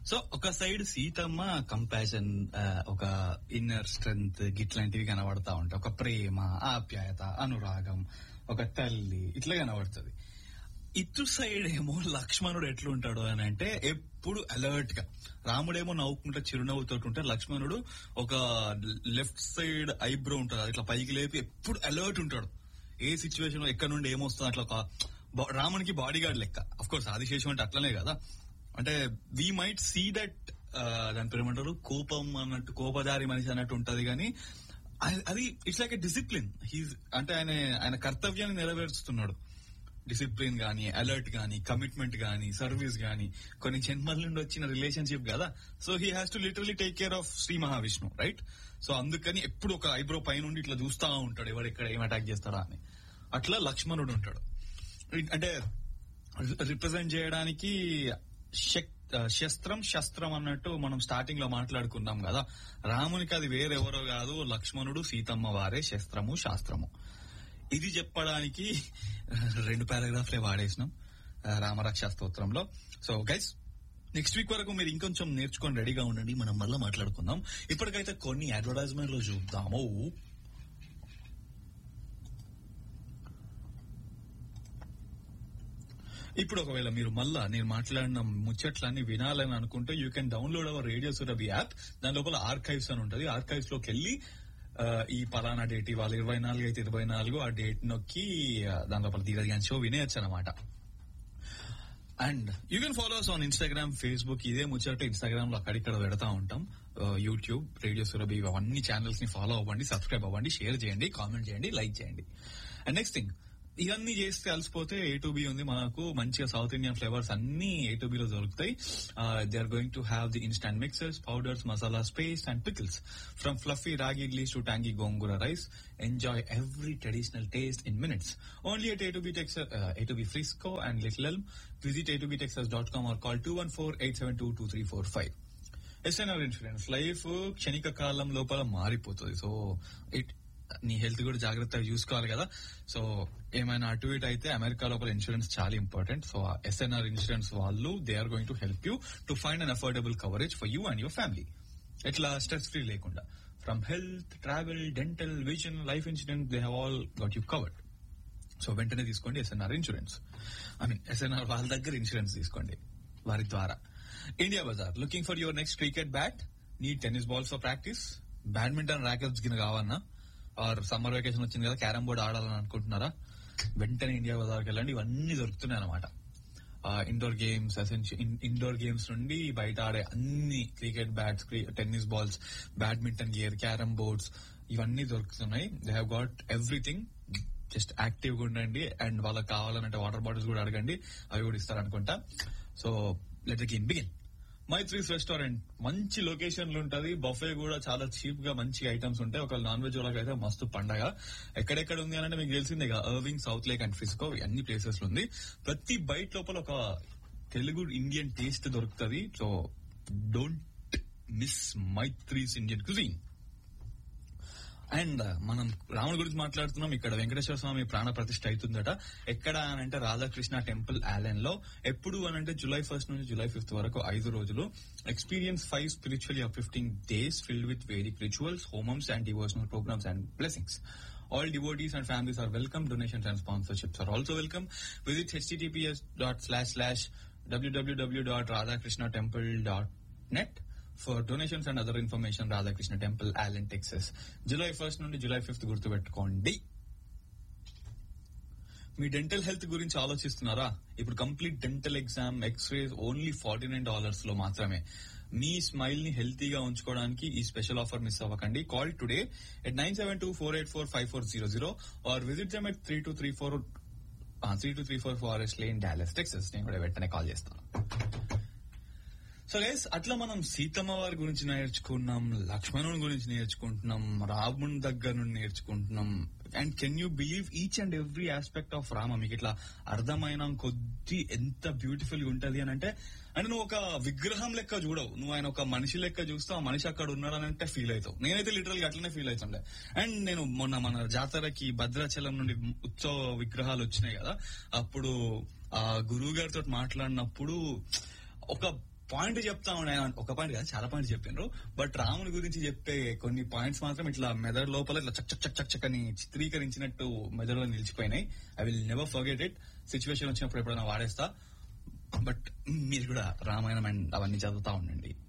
So ఒక side Seethamma compassion ఒక inner strength గిట్లాంటివి కనబడతా ఉంటాయి ఒక ప్రేమ ఆప్యాయత అనురాగం ఒక తల్లి ఇట్లా కనబడుతుంది ఇటు సైడ్ ఏమో లక్ష్మణుడు ఎట్లుంటాడు అని అంటే ఎప్పుడు అలర్ట్ గా రాముడేమో నవ్వుకుంటే చిరునవ్వుతో ఉంటే లక్ష్మణుడు ఒక లెఫ్ట్ సైడ్ ఐబ్రో ఉంటుంది అది ఇట్లా పైకి లేపి ఎప్పుడు అలర్ట్ ఉంటాడు ఏ సిచ్యువేషన్ లో ఎక్కడ నుండి ఏమొస్తుంది అట్లా ఒక బా- రామునికి బాడీ గార్డ్ లెక్క అఫ్ కోర్స్ ఆదిశేషం అంటే అట్లనే కదా అంటే వీ మైట్ సీ దట్ దాని పేరు ఏమంటారు కోపం అన్నట్టు కోపదారి మనిషి అన్నట్టు ఉంటది కానీ అది- అది it's like a discipline he's అంటే ఆయన ఆయన కర్తవ్యాన్ని నెరవేరుస్తున్నాడు డిసిప్లిన్ గానీ అలర్ట్ గానీ కమిట్మెంట్ గానీ సర్వీస్ గానీ కొన్ని జన్మల నుండి వచ్చిన రిలేషన్షిప్ కదా so he has to literally take care of Shri Mahavishnu right so అందుకని ఎప్పుడు ఒక ఐబ్రో పైనుండి ఇట్లా చూస్తా ఉంటాడు ఎవరు ఎక్కడ ఏం అటాక్ చేస్తారా అని అట్లా లక్ష్మణుడు ఉంటాడు అంటే రిప్రజెంట్ చేయడానికి శక్- ఆ, శస్త్రం శస్త్రం అన్నట్టు మనం స్టార్టింగ్ లో మాట్లాడుకున్నాం కదా రామునికి అది వేరెవరో కాదు లక్ష్మణుడు సీతమ్మ వారే శస్త్రము శాస్త్రము ఇది చెప్పడానికి రెండు పారాగ్రాఫ్లే వాడేసినాం ఆ, రామరక్ష స్తోత్రంలో సో గైస్ నెక్స్ట్ వీక్ వరకు మీరు ఇంకొంచెం నేర్చుకొని రెడీగా ఉండండి మనం మళ్ళీ మాట్లాడుకుందాం ఇప్పటికైతే కొన్ని అడ్వర్టైజ్మెంట్లు చూద్దాము ఇప్పుడు ఒకవేళ మీరు మళ్ళా నేను మాట్లాడిన ముచ్చట్లన్నీ వినాలని అనుకుంటే you can download our radio Surabhi app దాని లోపల ఆర్కైవ్స్ అని ఉంటుంది ఆర్కైవ్స్ లోకి వెళ్ళి ఆ, ఈ పలానా డేట్ ఇవాళ ఇరవై నాలుగు అయితే ఇరవై నాలుగు ఆ డేట్ నొక్కి ఆ, దాని లోపల తీరది కానీ షో వినేయచ్చు అనమాట and you can follow us on Instagram Facebook ఇదే ముచ్చట ఇన్స్టాగ్రామ్ లో అక్కడిక్కడ పెడతా ఉంటాం యూట్యూబ్ రేడియో సురభి అవన్నీ ఛానల్స్ ని ఫాలో అవ్వండి సబ్స్క్రైబ్ అవ్వండి షేర్ చేయండి కామెంట్ చేయండి లైక్ చేయండి అండ్ నెక్స్ట్ థింగ్ ఇవన్నీ చేస్తే అలసిపోతే ఏ టు బి ఉంది మనకు మంచిగా సౌత్ ఇండియన్ ఫ్లేవర్స్ అన్ని ఏ టు లో దొరుకుతాయి they are going to have the instant mixers powders masalas paste and pickles from fluffy ragi idlis to tangy gongura rice enjoy every traditional taste in minutes only at A to B Tex A to B Frisco and Little Elm visit A to B Texas dot com or call two one four eight seven two two three four five SNR insurance life క్షణిక కాలం లోపల మారిపోతుంది so it నీ health కూడా జాగ్రత్తగా చూసుకోవాలి కదా so ఏమైనా అటు ఇటు అయితే అమెరికా లోపల ఇన్సూరెన్స్ చాలా ఇంపార్టెంట్ సో ఎస్ఎన్ఆర్ ఇన్సూరెన్స్ వాళ్ళు they are going to help you to find an affordable coverage for you and your family ఎట్లా స్ట్రెస్ ఫ్రీ లేకుండా from health travel dental vision life insurance they have all got you covered so వెంటనే తీసుకోండి SNR insurance I mean SNR వాళ్ళ దగ్గర insurance తీసుకోండి వారి ద్వారా India Bazaar looking for your next cricket bat నీ tennis balls for practice badminton rackets గిన కావన్నా ఆర్ సమ్మర్ వెకేషన్ వచ్చింది కదా క్యారమ్ బోర్డ్ ఆడాలని అనుకుంటున్నారా వెంటనే ఇండియా బజార్కి వెళ్ళండి ఇవన్నీ దొరుకుతున్నాయి అనమాట ఇండోర్ గేమ్స్ ఇండోర్ గేమ్స్ నుండి బయట ఆడే అన్ని cricket bats tennis balls badminton gear carrom boards ఇవన్నీ దొరుకుతున్నాయి they have got everything just active గా ఉండండి అండ్ వాళ్ళకి కావాలంటే వాటర్ బాటిల్స్ కూడా అడగండి అవి కూడా ఇస్తారనుకుంటా సో లెట్ గిన్ బిగిన్ మైత్రీస్ రెస్టారెంట్ మంచి లొకేషన్లు ఉంటది బఫే కూడా చాలా చీప్ గా మంచి ఐటమ్స్ ఉంటాయి ఒక నాన్ వెజ్ వాళ్ళకి అయితే మస్తు పండగ ఎక్కడెక్కడ ఉంది అని అంటే మీకు తెలిసిందే Irving South Lake and Frisco అన్ని ప్లేసెస్ లో ఉంది ప్రతి బైట్ లోపల ఒక తెలుగు ఇండియన్ టేస్ట్ దొరుకుతుంది so don't miss Maithri's Indian cuisine and మనం రాముడి గురించి మాట్లాడుతున్నాం ఇక్కడ వెంకటేశ్వర స్వామి ప్రాణ ప్రతిష్ఠ అవుతుందట ఎక్కడ అని అంటే రాధాకృష్ణ టెంపుల్ ఆలెన్ లో ఎప్పుడు అని అంటే జూలై ఫస్ట్ నుంచి జూలై ఫిఫ్త్ వరకు ఐదు రోజులు experience five spiritually uplifting days filled with Vedic rituals homams and devotional programs and blessings All devotees and families are welcome. Donations and sponsorships are also welcome. Visit https dot slash slash www.radhakrishnatemple.net for donations and other information. Radhakrishna Temple, Allen, Texas. July first నుండి July fifth గుర్తుపెట్టుకోండి మీ dental health గురించి ఆలోచిస్తున్నారా ఇప్పుడు complete dental exam x-rays only forty nine dollars లో మాత్రమే మీ smile ని హెల్తీగా ఉంచుకోవడానికి ఈ స్పెషల్ ఆఫర్ మిస్ అవ్వకండి call today at nine seven two four eight four five four zero zero or visit them at three two three four three two three four Forest Lane Dallas Texas నేను కూడా వెంటనే call చేస్తాను so guys అట్లా మనం సీతమ్మ వారి గురించి నేర్చుకున్నాం లక్ష్మణుని గురించి నేర్చుకుంటున్నాం రాముని దగ్గర నుండి నేర్చుకుంటున్నాం and can you believe each and every aspect of Rama మీకు ఇట్లా అర్థమైన కొద్ది ఎంత బ్యూటిఫుల్ ఉంటది అని అంటే అంటే నువ్వు ఒక విగ్రహం లెక్క చూడవు నువ్వు ఆయన ఒక మనిషి లెక్క చూస్తావు ఆ మనిషి అక్కడ ఉన్నాడని అంటే ఫీల్ అవుతావు నేనైతే లిటరల్ గా అట్లనే ఫీల్ అవుతుండే అండ్ నేను మొన్న మన జాతరకి భద్రాచలం నుండి ఉత్సవ విగ్రహాలు వచ్చినాయి కదా అప్పుడు ఆ గురువు గారితో మాట్లాడినప్పుడు ఒక పాయింట్ చెప్తా ఉండే ఒక పాయింట్ కాదు చాలా పాయింట్ చెప్పినారు బట్ రాముని గురించి చెప్పే కొన్ని పాయింట్స్ మాత్రం ఇట్లా మెదడు లోపల ఇట్లా చక్ చక్ చక్ చక్ చక్ అని చిత్రీకరించినట్టు మెదడులో నిలిచిపోయినాయి I will never forget it situation వచ్చినప్పుడు ఎప్పుడైనా వాడేస్తా బట్ మీరు కూడా రామాయణం అండ్ అవన్నీ చదువుతా ఉండండి